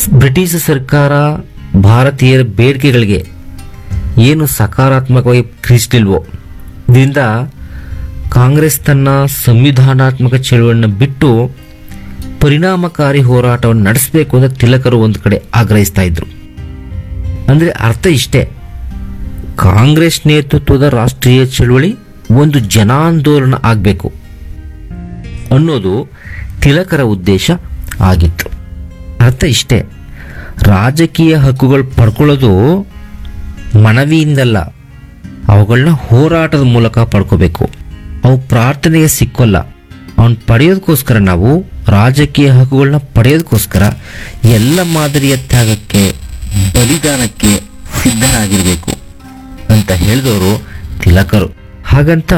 British ಸರ್ಕಾರ ಭಾರತೀಯರ ಬೇಡಿಕೆಗಳಿಗೆ ಏನು ಸಕಾರಾತ್ಮಕವಾಗಿ ಕ್ರಿಸ್ಲಿಲ್ವೋ ಇದರಿಂದ ಕಾಂಗ್ರೆಸ್ ತನ್ನ ಸಂವಿಧಾನಾತ್ಮಕ ಚಳುವಳಿಯನ್ನು ಬಿಟ್ಟು ಪರಿಣಾಮಕಾರಿ ಹೋರಾಟವನ್ನು ನಡೆಸಬೇಕು ಅಂತ ತಿಲಕರು ಒಂದು ಕಡೆ ಆಗ್ರಹಿಸ್ತಾ ಇದ್ರು ಅಂದರೆ ಅರ್ಥ ಇಷ್ಟೇ ಕಾಂಗ್ರೆಸ್ ನೇತೃತ್ವದ ರಾಷ್ಟ್ರೀಯ ಚಳುವಳಿ ಒಂದು ಜನಾಂದೋಲನ ಆಗಬೇಕು ಅನ್ನೋದು ತಿಲಕರ ಉದ್ದೇಶ ಆಗಿತ್ತು ಅರ್ಥ ಇಷ್ಟೇ ರಾಜಕೀಯ ಹಕ್ಕುಗಳು ಪಡ್ಕೊಳ್ಳೋದು ಮನವಿಯಿಂದಲ್ಲ ಅವುಗಳನ್ನ ಹೋರಾಟದ ಮೂಲಕ ಪಡ್ಕೋಬೇಕು ಅವು ಪ್ರಾರ್ಥನೆಗೆ ಸಿಕ್ಕೋಲ್ಲ ಅವನ್ ಪಡೆಯೋದಕ್ಕೋಸ್ಕರ ನಾವು ರಾಜಕೀಯ ಹಕ್ಕುಗಳನ್ನ ಪಡೆಯೋದಕ್ಕೋಸ್ಕರ ಎಲ್ಲ ಮಾದರಿಯ ತ್ಯಾಗಕ್ಕೆ ಬಲಿದಾನಕ್ಕೆ ಸಿದ್ಧರಾಗಿರಬೇಕು ಅಂತ ಹೇಳಿದವರು ತಿಲಕರು ಹಾಗಂತ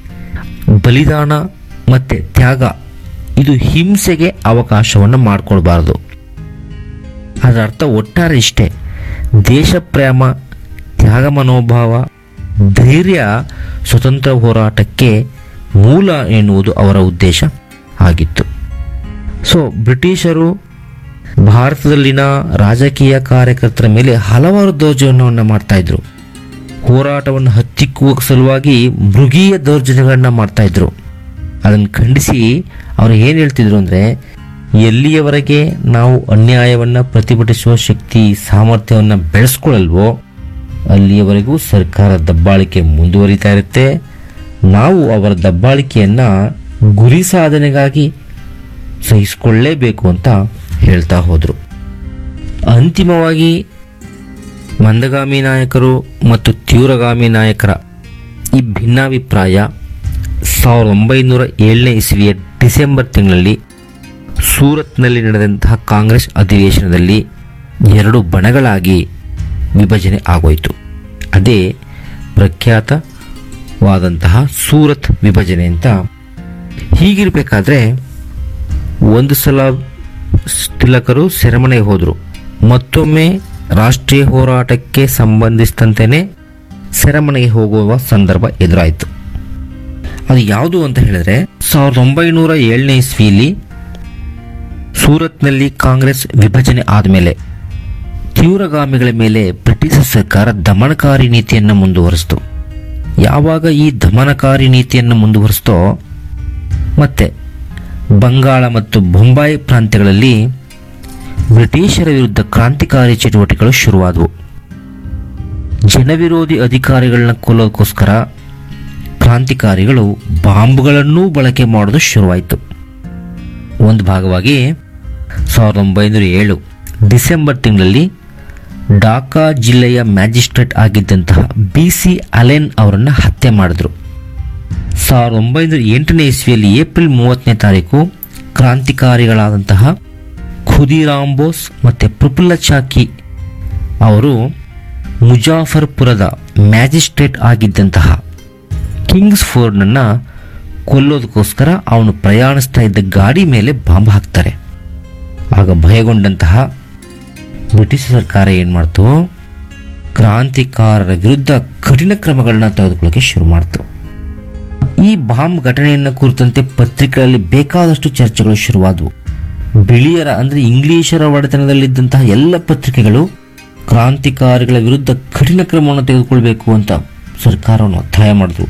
ಬಲಿದಾನ ಮತ್ತೆ ತ್ಯಾಗ ಇದು ಹಿಂಸೆಗೆ ಅವಕಾಶವನ್ನು ಮಾಡಿಕೊಡ್ಬಾರ್ದು ಅದರ ಅರ್ಥ ಒಟ್ಟಾರೆ ಇಷ್ಟೇ ದೇಶ ಪ್ರೇಮ ತ್ಯಾಗ ಮನೋಭಾವ ಧೈರ್ಯ ಸ್ವತಂತ್ರ ಹೋರಾಟಕ್ಕೆ ಮೂಲ ಎನ್ನುವುದು ಅವರ ಉದ್ದೇಶ ಆಗಿತ್ತು ಸೊ ಬ್ರಿಟಿಷರು ಭಾರತದಲ್ಲಿನ ರಾಜಕೀಯ ಕಾರ್ಯಕರ್ತರ ಮೇಲೆ ಹಲವಾರು ದೌರ್ಜನ್ಯವನ್ನು ಮಾಡ್ತಾ ಇದ್ರು ಹೋರಾಟವನ್ನು ಹತ್ತಿಕ್ಕುವ ಸಲುವಾಗಿ ಮೃಗೀಯ ದೌರ್ಜನ್ಯಗಳನ್ನ ಮಾಡ್ತಾ ಇದ್ರು ಅದನ್ನು ಖಂಡಿಸಿ ಅವರು ಏನು ಹೇಳ್ತಿದ್ರು ಅಂದರೆ ಎಲ್ಲಿಯವರೆಗೆ ನಾವು ಅನ್ಯಾಯವನ್ನು ಪ್ರತಿಭಟಿಸುವ ಶಕ್ತಿ ಸಾಮರ್ಥ್ಯವನ್ನು ಬೆಳೆಸ್ಕೊಳ್ಳಲ್ವೋ ಅಲ್ಲಿಯವರೆಗೂ ಸರ್ಕಾರ ದಬ್ಬಾಳಿಕೆ ಮುಂದುವರಿತಾ ಇರುತ್ತೆ ನಾವು ಅವರ ದಬ್ಬಾಳಿಕೆಯನ್ನು ಗುರಿ ಸಾಧನೆಗಾಗಿ ಸಹಿಸಿಕೊಳ್ಳೇಬೇಕು ಅಂತ ಹೇಳ್ತಾ ಹೋದರು ಅಂತಿಮವಾಗಿ ಮಂದಗಾಮಿ ನಾಯಕರು ಮತ್ತು ತೀವ್ರಗಾಮಿ ನಾಯಕರ ಈ ಭಿನ್ನಾಭಿಪ್ರಾಯ ಸಾವಿರದ ಒಂಬೈನೂರ ಏಳನೇ ಇಸವಿಯ ಡಿಸೆಂಬರ್ ತಿಂಗಳಲ್ಲಿ ಸೂರತ್ನಲ್ಲಿ ನಡೆದಂತಹ ಕಾಂಗ್ರೆಸ್ ಅಧಿವೇಶನದಲ್ಲಿ ಎರಡು ಬಣಗಳಾಗಿ ವಿಭಜನೆ ಆಗೋಯಿತು ಅದೇ ಪ್ರಖ್ಯಾತವಾದಂತಹ ಸೂರತ್ ವಿಭಜನೆ ಅಂತ ಹೀಗಿರಬೇಕಾದ್ರೆ ಒಂದು ಸಲ ತಿಲಕರು ಸೆರೆಮನೆಗೆ ಹೋದರು ಮತ್ತೊಮ್ಮೆ ರಾಷ್ಟ್ರೀಯ ಹೋರಾಟಕ್ಕೆ ಸಂಬಂಧಿಸಿದಂತೆಯೇ ಸೆರೆಮನೆಗೆ ಹೋಗುವ ಸಂದರ್ಭ ಎದುರಾಯಿತು ಅದು ಯಾವುದು ಅಂತ ಹೇಳಿದ್ರೆ ಸಾವಿರದ ಒಂಬೈನೂರ ಏಳನೇ ಇಸ್ವಿಯಲ್ಲಿ ಸೂರತ್ನಲ್ಲಿ ಕಾಂಗ್ರೆಸ್ ವಿಭಜನೆ ಆದಮೇಲೆ ತೀವ್ರಗಾಮಿಗಳ ಮೇಲೆ ಬ್ರಿಟಿಷ್ ಸರ್ಕಾರ ದಮನಕಾರಿ ನೀತಿಯನ್ನು ಮುಂದುವರಿಸಿತು ಯಾವಾಗ ಈ ದಮನಕಾರಿ ನೀತಿಯನ್ನು ಮುಂದುವರಿಸ್ತೋ ಮತ್ತೆ ಬಂಗಾಳ ಮತ್ತು ಬೊಂಬಾಯಿ ಪ್ರಾಂತ್ಯಗಳಲ್ಲಿ ಬ್ರಿಟಿಷರ ವಿರುದ್ಧ ಕ್ರಾಂತಿಕಾರಿ ಚಟುವಟಿಕೆಗಳು ಶುರುವಾದವು ಜನವಿರೋಧಿ ಅಧಿಕಾರಿಗಳನ್ನ ಕೊಲ್ಲೋದಕ್ಕೋಸ್ಕರ ಕ್ರಾಂತಿಕಾರಿಗಳು ಬಾಂಬ್ಗಳನ್ನೂ ಬಳಕೆ ಮಾಡೋದು ಶುರುವಾಯಿತು ಒಂದು ಭಾಗವಾಗಿ ಸಾವಿರದ ಒಂಬೈನೂರ ಏಳು ಡಿಸೆಂಬರ್ ತಿಂಗಳಲ್ಲಿ ಢಾಕಾ ಜಿಲ್ಲೆಯ ಮ್ಯಾಜಿಸ್ಟ್ರೇಟ್ ಆಗಿದ್ದಂತಹ ಬಿ ಸಿ ಅಲೆನ್ ಅವರನ್ನು ಹತ್ಯೆ ಮಾಡಿದ್ರು ಸಾವಿರದ ಒಂಬೈನೂರ ಎಂಟನೇ ಇಸ್ವಿಯಲ್ಲಿ ಏಪ್ರಿಲ್ ಮೂವತ್ತನೇ ತಾರೀಕು ಕ್ರಾಂತಿಕಾರಿಗಳಾದಂತಹ ಖುದಿರಾಮ್ ಬೋಸ್ ಮತ್ತು ಪ್ರಫುಲ್ಲ ಚಾಕಿ ಅವರು ಮುಜಾಫರ್ಪುರದ ಮ್ಯಾಜಿಸ್ಟ್ರೇಟ್ ಆಗಿದ್ದಂತಹ ಕಿಂಗ್ಸ್ ಫೋರ್ಡ್ನನ್ನು ಕೊಲ್ಲೋದಕ್ಕೋಸ್ಕರ ಅವನು ಪ್ರಯಾಣಿಸ್ತಾ ಇದ್ದ ಗಾಡಿ ಮೇಲೆ ಬಾಂಬ್ ಹಾಕ್ತಾರೆ ಆಗ ಭಯಗೊಂಡಂತಹ ಬ್ರಿಟಿಷ್ ಸರ್ಕಾರ ಏನು ಮಾಡ್ತು ಕ್ರಾಂತಿಕಾರರ ವಿರುದ್ಧ ಕಠಿಣ ಕ್ರಮಗಳನ್ನ ತೆಗೆದುಕೊಳ್ಳೋಕೆ ಶುರು ಮಾಡ್ತು ಈ ಬಾಂಬ್ ಘಟನೆಯನ್ನು ಕುರಿತಂತೆ ಪತ್ರಿಕೆಗಳಲ್ಲಿ ಬೇಕಾದಷ್ಟು ಚರ್ಚೆಗಳು ಶುರುವಾದವು ಬಿಳಿಯರ ಅಂದರೆ ಇಂಗ್ಲಿಷರ ಒಡೆತನದಲ್ಲಿದ್ದಂತಹ ಎಲ್ಲ ಪತ್ರಿಕೆಗಳು ಕ್ರಾಂತಿಕಾರಿಗಳ ವಿರುದ್ಧ ಕಠಿಣ ಕ್ರಮವನ್ನು ತೆಗೆದುಕೊಳ್ಬೇಕು ಅಂತ ಸರ್ಕಾರವನ್ನು ಒತ್ತಾಯ ಮಾಡಿದ್ರು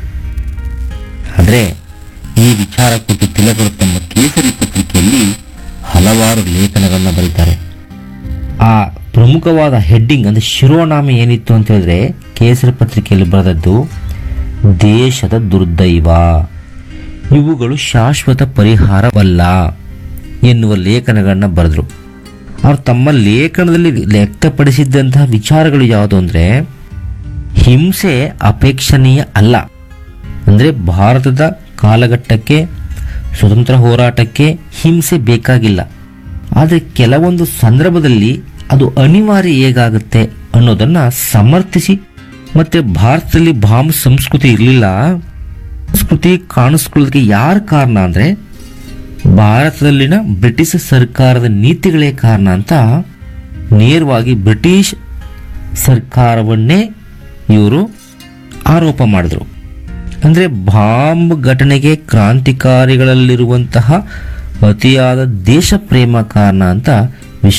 ಆದರೆ ಈ ವಿಚಾರ ಕುರಿತು ತಿಲಕರು ತಮ್ಮ ಕೇಸರಿ ಪತ್ರಿಕೆಯಲ್ಲಿ ಹಲವಾರು ಲೇಖನಗಳನ್ನು ಬರೀತಾರೆ ಆ ಪ್ರಮುಖವಾದ ಹೆಡ್ಡಿಂಗ್ ಅಂದರೆ ಶಿರೋನಾಮೆ ಏನಿತ್ತು ಅಂತ ಹೇಳಿದ್ರೆ ಕೇಸರಿ ಪತ್ರಿಕೆಯಲ್ಲಿ ಬರೆದದ್ದು ದೇಶದ ದುರ್ದೈವ ಇವುಗಳು ಶಾಶ್ವತ ಪರಿಹಾರವಲ್ಲ ಎನ್ನುವ ಲೇಖನಗಳನ್ನ ಬರೆದ್ರು ಅವ್ರು ತಮ್ಮ ಲೇಖನದಲ್ಲಿ ವ್ಯಕ್ತಪಡಿಸಿದ್ದಂತಹ ವಿಚಾರಗಳು ಯಾವುದು ಅಂದರೆ ಹಿಂಸೆ ಅಪೇಕ್ಷಣೀಯ ಅಲ್ಲ ಅಂದರೆ ಭಾರತದ ಕಾಲಘಟ್ಟಕ್ಕೆ ಸ್ವತಂತ್ರ ಹೋರಾಟಕ್ಕೆ ಹಿಂಸೆ ಬೇಕಾಗಿಲ್ಲ ಆದರೆ ಕೆಲವೊಂದು ಸಂದರ್ಭದಲ್ಲಿ ಅದು ಅನಿವಾರ್ಯ ಹೇಗಾಗುತ್ತೆ ಅನ್ನೋದನ್ನು ಸಮರ್ಥಿಸಿ ಮತ್ತು ಭಾರತದಲ್ಲಿ ಬಾಂಬ್ ಸಂಸ್ಕೃತಿ ಇರಲಿಲ್ಲ ಸಂಸ್ಕೃತಿ ಕಾಣಿಸ್ಕೊಳ್ಳೋದಕ್ಕೆ ಯಾರು ಕಾರಣ ಅಂದರೆ ಭಾರತದಲ್ಲಿನ ಬ್ರಿಟಿಷ್ ಸರ್ಕಾರದ ನೀತಿಗಳೇ ಕಾರಣ ಅಂತ ನೇರವಾಗಿ ಬ್ರಿಟಿಷ್ ಸರ್ಕಾರವನ್ನೇ ಇವರು ಆರೋಪ ಮಾಡಿದ್ರು ಅಂದರೆ ಬಾಂಬ್ ಘಟನೆಗೆ ಕ್ರಾಂತಿಕಾರಿಗಳಲ್ಲಿರುವಂತಹ ಅತಿಯಾದ ದೇಶ ಪ್ರೇಮ ಕಾರಣ ಅಂತ